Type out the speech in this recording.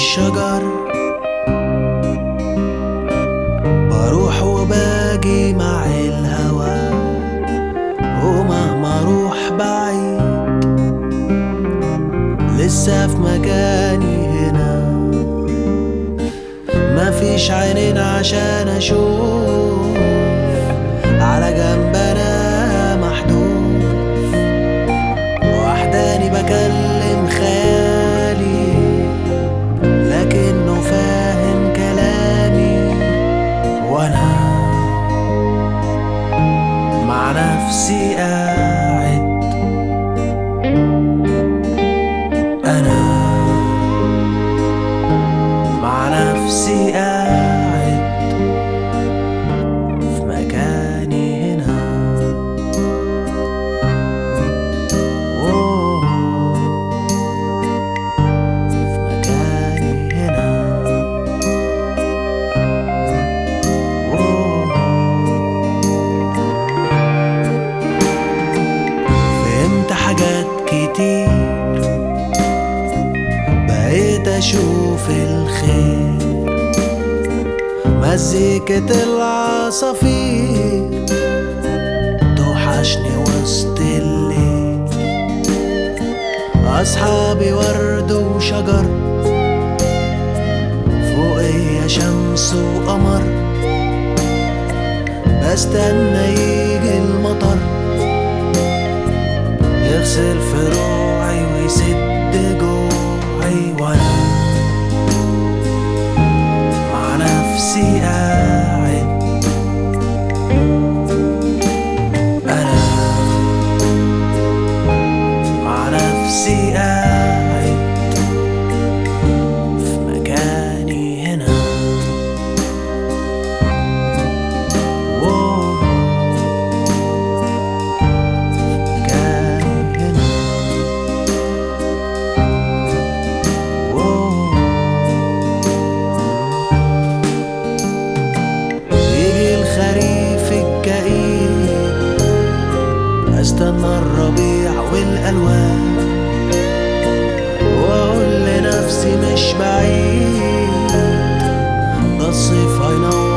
الشجر بروح وباجي مع الهوى ومهما اروح بعيد لسه في مكاني هنا مفيش عينين عشان اشوف على جنب انا محدود وحداني بكلم خيالي لكنه فاهم كلامي وانا مع نفسي قاعد انا مع نفسي قاعد في مكاني هنا أوه، في مكاني هنا أوه. فهمت حاجات كتير بقيت اشوف الخير مزيكة العصافير توحشني وسط الليل أصحابي ورد وشجر فوقيا شمس وقمر بستنى يجي المطر يغسل فروعي ويسد جوعي وانا مع نفسي قاعد انا مع نفسي قاعد في مكاني هنا واو مكاني هنا واو يجي الخريف الكئيب استنى الربيع والالوان واقول لنفسي مش بعيد ده الصيف هينور